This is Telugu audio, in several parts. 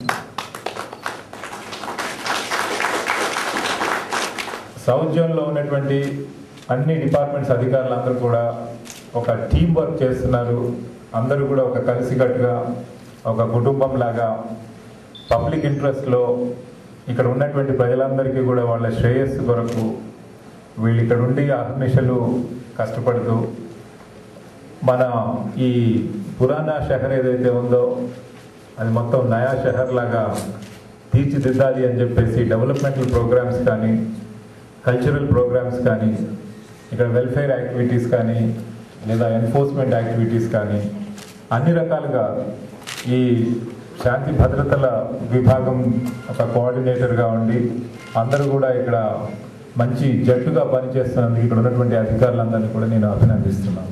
సౌత్ జోన్లో ఉన్నటువంటి అన్ని డిపార్ట్మెంట్స్ అధికారులందరూ కూడా ఒక టీం వర్క్ చేస్తున్నారు అందరూ కూడా ఒక కలిసికట్టుగా ఒక కుటుంబం లాగా పబ్లిక్ ఇంట్రెస్ట్లో ఇక్కడ ఉన్నటువంటి ప్రజలందరికీ కూడా వాళ్ళ శ్రేయస్సు కొరకు వీళ్ళు ఇక్కడ ఉండి అహర్నిశలు కష్టపడుతూ మన ఈ పురాణా షహర్ ఏదైతే ఉందో అది మొత్తం నయా షహర్ లాగా తీర్చిదిద్దాలి అని చెప్పేసి డెవలప్మెంటల్ ప్రోగ్రామ్స్ కానీ కల్చరల్ ప్రోగ్రామ్స్ కానీ ఇక్కడ వెల్ఫేర్ యాక్టివిటీస్ కానీ లేదా ఎన్ఫోర్స్మెంట్ యాక్టివిటీస్ కానీ అన్ని రకాలుగా ఈ శాంతి భద్రతల విభాగం ఒక కోఆర్డినేటర్గా ఉండి అందరూ కూడా ఇక్కడ మంచి జట్టుగా పనిచేస్తున్నందుకు ఇక్కడ ఉన్నటువంటి అధికారులందరినీ కూడా నేను అభినందిస్తున్నాను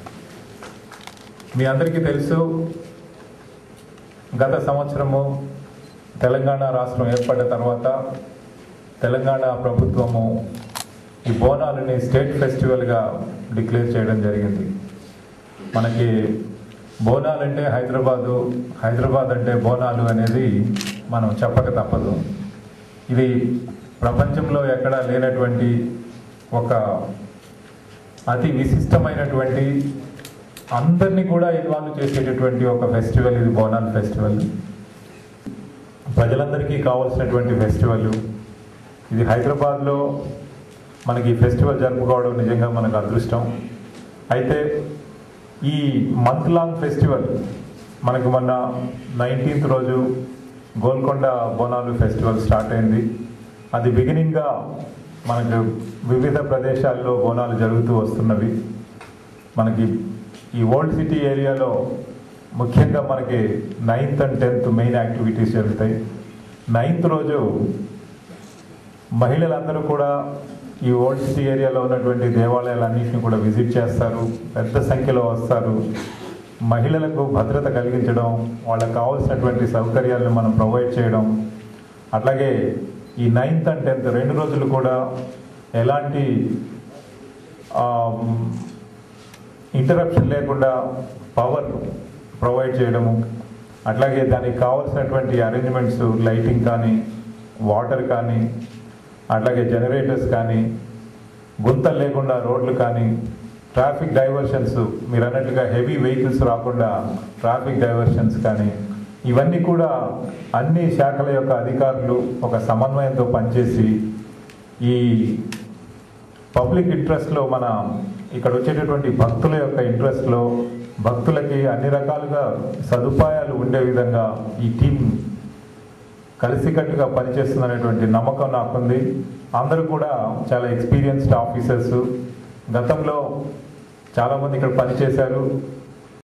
మీ అందరికీ తెలుసు గత సంవత్సరము తెలంగాణ రాష్ట్రం ఏర్పడిన తర్వాత తెలంగాణ ప్రభుత్వము ఈ బోనాలని స్టేట్ ఫెస్టివల్గా డిక్లేర్ చేయడం జరిగింది మనకి బోనాలు అంటే హైదరాబాదు హైదరాబాద్ అంటే బోనాలు అనేది మనం చెప్పక తప్పదు ఇది ప్రపంచంలో ఎక్కడా లేనటువంటి ఒక అతి విశిష్టమైనటువంటి అందరినీ కూడా ఇన్వాల్వ్ చేసేటటువంటి ఒక ఫెస్టివల్ ఇది బోనాల్ ఫెస్టివల్ ప్రజలందరికీ కావాల్సినటువంటి ఫెస్టివల్ ఇది హైదరాబాద్లో మనకి ఈ ఫెస్టివల్ జరుపుకోవడం నిజంగా మనకు అదృష్టం అయితే ఈ మంత్ లాంగ్ ఫెస్టివల్ మనకు మొన్న నైన్టీన్త్ రోజు గోల్కొండ బోనాలు ఫెస్టివల్ స్టార్ట్ అయింది అది బిగినింగ్గా మనకు వివిధ ప్రదేశాల్లో బోనాలు జరుగుతూ వస్తున్నవి మనకి ఈ ఓల్డ్ సిటీ ఏరియాలో ముఖ్యంగా మనకి ninth and tenth main activities జరుగుతాయి నైన్త్ రోజు మహిళలందరూ కూడా ఈ ఓల్డ్ సిటీ ఏరియాలో ఉన్నటువంటి దేవాలయాలన్నింటినీ కూడా విజిట్ చేస్తారు పెద్ద సంఖ్యలో వస్తారు మహిళలకు భద్రత కలిగించడం వాళ్ళకి కావాల్సినటువంటి సౌకర్యాలను మనం ప్రొవైడ్ చేయడం అట్లాగే ఈ నైన్త్ అండ్ టెన్త్ రెండు రోజులు కూడా ఎలాంటి ఇంటరప్షన్ లేకుండా పవర్ ప్రొవైడ్ చేయడము అట్లాగే దానికి కావాల్సినటువంటి అరేంజ్మెంట్స్ లైటింగ్ కానీ వాటర్ కానీ అట్లాగే జనరేటర్స్ కానీ గుంతలు లేకుండా రోడ్లు కానీ ట్రాఫిక్ డైవర్షన్స్ మీరు అన్నట్టుగా హెవీ వెహికల్స్ రాకుండా ట్రాఫిక్ డైవర్షన్స్ కానీ ఇవన్నీ కూడా అన్ని శాఖల యొక్క అధికారులు ఒక సమన్వయంతో పనిచేసి ఈ పబ్లిక్ ఇంట్రెస్ట్లో మన ఇక్కడ వచ్చేటటువంటి భక్తుల యొక్క ఇంట్రెస్ట్లో భక్తులకి అన్ని రకాలుగా సదుపాయాలు ఉండే విధంగా ఈ టీం కలిసికట్టుగా పనిచేస్తుందనేటువంటి నమ్మకం నాకుంది అందరూ కూడా చాలా ఎక్స్పీరియన్స్డ్ ఆఫీసర్స్ గతంలో చాలామంది ఇక్కడ పనిచేశారు